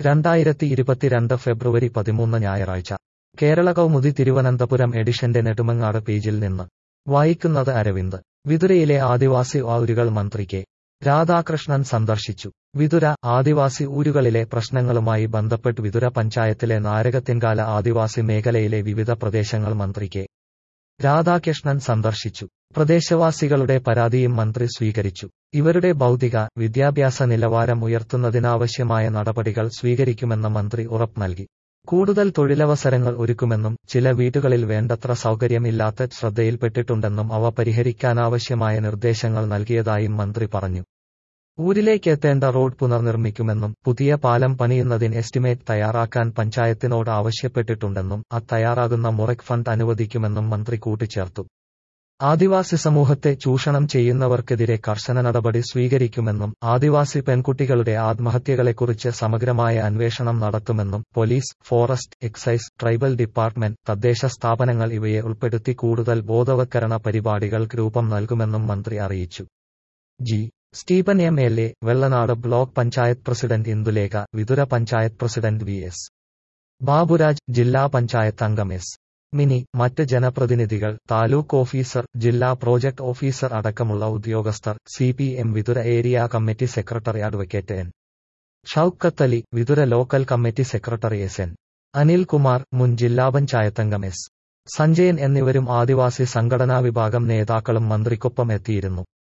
രണ്ടായിരത്തി ഇരുപത്തിരണ്ട് ഫെബ്രുവരി പതിമൂന്ന് ഞായറാഴ്ച കേരള കൗമുദി തിരുവനന്തപുരം എഡിഷന്റെ നെടുമങ്ങാട് പേജിൽ നിന്ന് വായിക്കുന്നത് അരവിന്ദ് വിതുരയിലെ ആദിവാസി ഊരുകൾ മന്ത്രി കെ രാധാകൃഷ്ണൻ സന്ദർശിച്ചു വിതുര ആദിവാസി ഊരുകളിലെ പ്രശ്നങ്ങളുമായി ബന്ധപ്പെട്ട് വിതുര പഞ്ചായത്തിലെ നാരകത്തിൻകാല ആദിവാസി മേഖലയിലെ വിവിധ പ്രദേശങ്ങൾ മന്ത്രി കെ രാധാകൃഷ്ണൻ സന്ദർശിച്ചു പ്രദേശവാസികളുടെ പരാതിയും മന്ത്രി സ്വീകരിച്ചു ഇവരുടെ ഭൗതിക വിദ്യാഭ്യാസ നിലവാരം ഉയർത്തുന്നതിനാവശ്യമായ നടപടികൾ സ്വീകരിക്കുമെന്ന് മന്ത്രി ഉറപ്പ് നൽകി കൂടുതൽ തൊഴിലവസരങ്ങൾ ഒരുക്കുമെന്നും ചില വീടുകളിൽ വേണ്ടത്ര സൗകര്യമില്ലാത്ത ശ്രദ്ധയിൽപ്പെട്ടിട്ടുണ്ടെന്നും അവ പരിഹരിക്കാനാവശ്യമായ നിർദ്ദേശങ്ങൾ നൽകിയതായും മന്ത്രി പറഞ്ഞു ഊരിലേക്ക് എത്തേണ്ട റോഡ് പുനർനിർമ്മിക്കുമെന്നും പുതിയ പാലം പണിയുന്നതിന് എസ്റ്റിമേറ്റ് തയ്യാറാക്കാൻ പഞ്ചായത്തിനോട് ആവശ്യപ്പെട്ടിട്ടുണ്ടെന്നും അത് തയ്യാറാകുന്ന മുറയ്ക്ക് ഫണ്ട് അനുവദിക്കുമെന്നും മന്ത്രി കൂട്ടിച്ചേർത്തു ആദിവാസി സമൂഹത്തെ ചൂഷണം ചെയ്യുന്നവർക്കെതിരെ കർശന നടപടി സ്വീകരിക്കുമെന്നും ആദിവാസി പെൺകുട്ടികളുടെ ആത്മഹത്യകളെക്കുറിച്ച് സമഗ്രമായ അന്വേഷണം നടത്തുമെന്നും police forest excise tribal department തദ്ദേശ സ്ഥാപനങ്ങൾ ഇവയെ ഉൾപ്പെടുത്തി കൂടുതൽ ബോധവത്കരണ പരിപാടികൾക്ക് രൂപം നൽകുമെന്നും മന്ത്രി അറിയിച്ചു G Stephen M L A Vellanad block panchayat president Indulekha Vithura panchayat president V S Baburaj ജില്ലാ പഞ്ചായത്ത് അംഗം എസ് മിനി മറ്റ് ജനപ്രതിനിധികൾ താലൂക്ക് ഓഫീസർ ജില്ലാ പ്രോജക്ട് ഓഫീസർ അടക്കമുള്ള ഉദ്യോഗസ്ഥർ C P M Vithura area committee secretary advocate N Shoukathali Vithura local committee secretary S N Anilkumar മുൻ ജില്ലാ പഞ്ചായത്തംഗം എസ് സഞ്ജയൻ എന്നിവരും ആദിവാസി സംഘടനാ വിഭാഗം നേതാക്കളും മന്ത്രിക്കൊപ്പം എത്തിയിരുന്നു